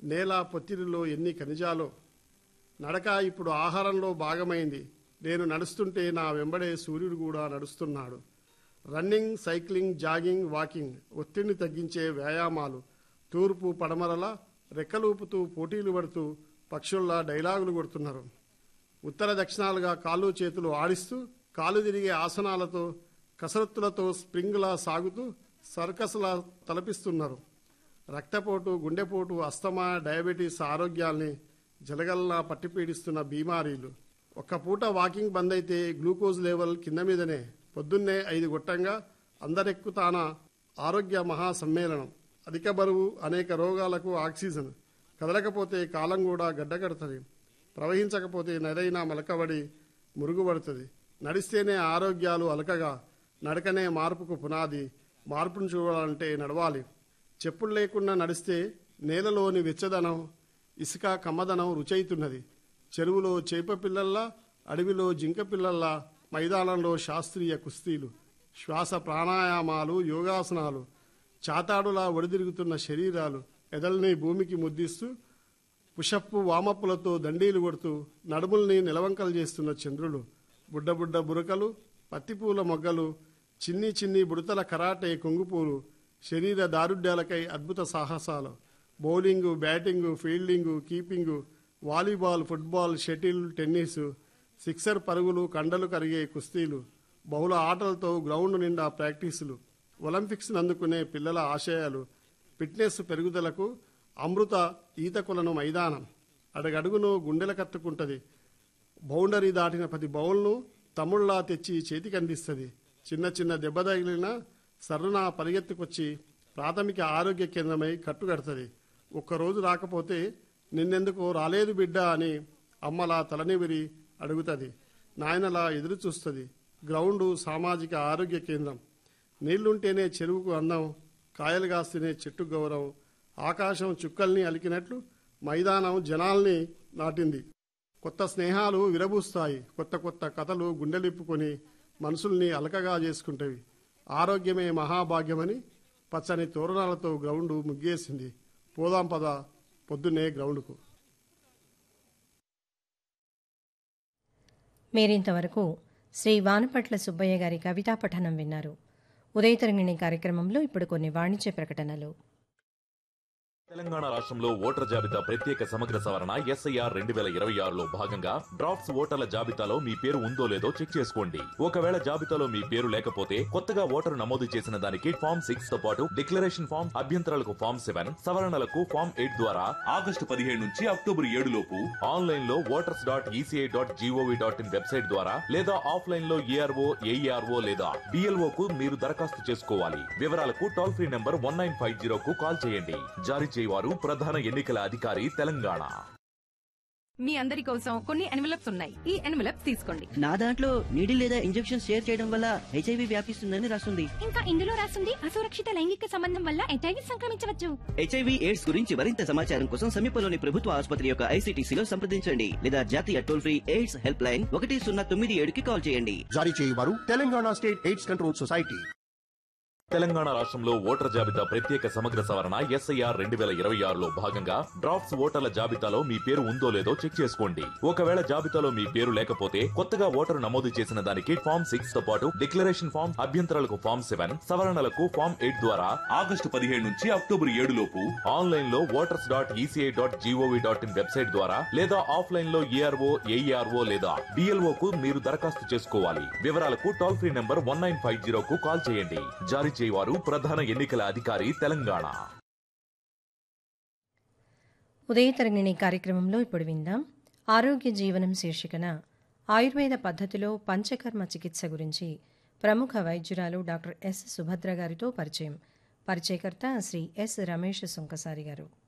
నేల పొత్తిరిలో ఎన్ని ఖనిజాలో నడక ఇప్పుడు ఆహారంలో భాగమైంది నేను నడుస్తుంటే నా వెంబడే సూర్యుడు కూడా నడుస్తున్నాడు రన్నింగ్ సైక్లింగ్ జాగింగ్ వాకింగ్ ఒత్తిడిని తగ్గించే వ్యాయామాలు తూర్పు పడమరల రెక్కలూపుతూ పోటీలు పడుతూ పక్షుల్లా డైలాగులు కొడుతున్నారు ఉత్తర దక్షిణాలుగా కాళ్ళు చేతులు ఆడిస్తూ కాలు తిరిగే ఆసనాలతో కసరత్తులతో స్ప్రింగ్లా సాగుతూ సర్కస్లా తలపిస్తున్నారు రక్తపోటు గుండెపోటు అస్తమా డయాబెటీస్ ఆరోగ్యాల్ని జలగల్లా పట్టిపీడిస్తున్న బీమారీలు ఒక్క పూట వాకింగ్ బంద్ అయితే గ్లూకోజ్ లెవెల్ కింద మీదనే పొద్దున్నే ఐదు గొట్టంగా అందరెక్కుతాన ఆరోగ్య మహా సమ్మేళనం అధిక బరువు అనేక రోగాలకు ఆక్సిజన్ కదలకపోతే కాలం కూడా గడ్డకడుతుంది ప్రవహించకపోతే నరైనా మలకబడి మురుగుపడుతుంది నడిస్తేనే ఆరోగ్యాలు అలకగా నడకనే మార్పుకు పునాది మార్పును చూడాలంటే నడవాలి చెప్పులు లేకుండా నడిస్తే నేలలోని వెచ్చదనం ఇసుక కమ్మదనం రుచైతున్నది చెరువులో చేప పిల్లల్లా అడవిలో జింక పిల్లల్లా మైదానంలో శాస్త్రీయ కుస్తీలు శ్వాస ప్రాణాయామాలు యోగాసనాలు చాతాడులా ఒడిదిరుగుతున్న శరీరాలు ఎదల్ని భూమికి ముద్దిస్తూ పుషప్పు వామప్పులతో దండీలు కొడుతూ నడుముల్ని నిలవంకలు చేస్తున్న చంద్రులు బుడ్డబుడ్డ బురకలు పత్తిపూల మొగ్గలు చిన్ని చిన్ని బుడతల కరాటే కొంగుపూలు శరీర దారుఢ్యాలకై అద్భుత సాహసాలు bowling batting fielding keeping volleyball football shuttle tennis sixer పరుగులు కండలు కరిగే కుస్తీలు బహుళ ఆటలతో గ్రౌండ్ నిండా ప్రాక్టీసులు ఒలింపిక్స్ అందుకునే పిల్లల ఆశయాలు ఫిట్నెస్ పెరుగుదలకు అమృత ఈతకులను మైదానం అడుగడుగును గుండెల కత్తుకుంటది బౌండరీ దాటిన ప్రతి బౌల్ను తమ్ముళ్లా తెచ్చి చేతికి అందిస్తుంది చిన్న చిన్న దెబ్బ తగిలిన సర్రున పరిగెత్తుకొచ్చి ప్రాథమిక ఆరోగ్య కేంద్రమై కట్టుకడుతుంది ఒక్కరోజు రాకపోతే నిన్నెందుకు రాలేదు బిడ్డ అని అమ్మలా తలనివిరి అడుగుతుంది నాయనలా ఎదురు చూస్తుంది గ్రౌండు సామాజిక ఆరోగ్య కేంద్రం నీళ్లుంటేనే చెరువుకు అందం కాయలు కాస్తేనే చెట్టు గౌరవం ఆకాశం చుక్కల్ని అలికినట్లు మైదానం జనాల్ని నాటింది కొత్త స్నేహాలు విరబూస్తాయి కొత్త కొత్త కథలు గుండెలిప్పుకొని మనుషుల్ని అలకగా చేసుకుంటవి ఆరోగ్యమే మహాభాగ్యమని పచ్చని తోరణాలతో గ్రౌండు ముగ్గేసింది పోదాం పద పొద్దున్నే గ్రౌండ్కు మీరింతవరకు శ్రీ వానపట్ల సుబ్బయ్య గారి కవితా పఠనం విన్నారు ఉదయతరంగిణి కార్యక్రమంలో ఇప్పుడు కొన్ని వాణిజ్య ప్రకటనలు తెలంగాణ రాష్ట్రంలో ఓటర్ జాబితా ప్రత్యేక సమగ్ర సవరణ ఎస్ఐఆర్ రెండు వేల ఇరవై ఆరులో భాగంగా డ్రాఫ్ట్స్ ఓటర్ల జాబితాలో మీ పేరు ఉందో లేదో చెక్ చేసుకోండి ఒకవేళ జాబితాలో మీ పేరు లేకపోతే కొత్తగా ఓటరు నమోదు చేసిన దానికి ఫామ్ సిక్స్ తో పాటు డిక్లరేషన్ ఫామ్ అభ్యంతరాలకు ఫామ్ సెవెన్ సవరణలకు ఫామ్ ఎయిట్ ద్వారా ఆగస్టు పదిహేడు నుంచి అక్టోబర్ ఏడు లోపు ఆన్లైన్ లో voters dot ECI dot GOV dot in website ద్వారా లేదా ఆఫ్లైన్ లో ఏఆర్ఓ ఏఈఆర్ఓ లేదా డిఎల్ఓ కు మీరు దరఖాస్తు చేసుకోవాలి వివరాలకు toll free number one nine five zero కు కాల్ చేయండి జారీ చేయవారు ప్రధాన ఎన్నికల అధికారి తెలంగాణ మీ అందరి కోసం కొన్ని ఎన్వలప్స్ ఉన్నాయి ఈ ఎన్వలప్స్ తీసుకోండి నా దాంట్లో నీడిల్ లేదా ఇంజెక్షన్ షేర్ చేయడం వల్ల హెచ్ఐవి వ్యాపిస్తుందని రాస్తుంది ఇంకా ఇందులో రాసింది అసురక్షిత లైంగిక సంబంధం వల్ల హెచ్ఐవి సంక్రమించవచ్చు హెచ్ఐవి ఎయిడ్స్ గురించి మరింత సమాచారం కోసం సమీపంలోని ప్రభుత్వ ఆసుపత్రి యొక్క ఐసీటీసీలో సంప్రదించండి లేదా జాతీయ toll free AIDS help line ఒకటి సున్నా తొమ్మిది ఏడుకి కాల్ చేయండి జారీ చేయవారు Telangana state AIDS control society Telangana రాష్ట్రంలో ఓటర్ జాబితా ప్రత్యేక సమగ్ర సవరణ ఎస్ఐఆర్ రెండు వేల ఇరవై ఆరులో భాగంగా డ్రాఫ్ట్స్ ఓటర్ల జాబితాలో మీ పేరు ఉందో లేదో చెక్ చేసుకోండి ఒకవేళ జాబితాలో మీ పేరు లేకపోతే కొత్తగా ఓటరు నమోదు చేసిన దానికి ఫామ్ సిక్స్ తో పాటు డిక్లరేషన్ ఫామ్ అభ్యంతరాలకు ఫామ్ సెవెన్ సవరణలకు ఫామ్ ఎయిట్ ద్వారా ఆగస్టు పదిహేడు నుంచి అక్టోబర్ ఏడు లోపు ఆన్లైన్ లో voters dot ECI dot GOV dot in website ద్వారా లేదా ఆఫ్లైన్ లో ఏఆర్ఓ ఏఈఆర్ఓ లేదా డిఎల్ఓ కు మీరు దరఖాస్తు చేసుకోవాలి వివరాలకు toll free number one nine five zero కు కాల్ చేయండి జారీ చేయవారు ప్రధాన ఎన్నికల అధికారి తెలంగాణ ఉదయతరంగిణి కార్యక్రమంలో ఇప్పుడు విందాం ఆరోగ్య జీవనం శీర్షికన ఆయుర్వేద పద్ధతిలో పంచకర్మ చికిత్స గురించి ప్రముఖ వైద్యురాలు డాక్టర్ ఎస్ సుభద్ర గారితో పరిచయం పరిచయకర్త శ్రీ ఎస్ రమేష్ సుంకసారి గారు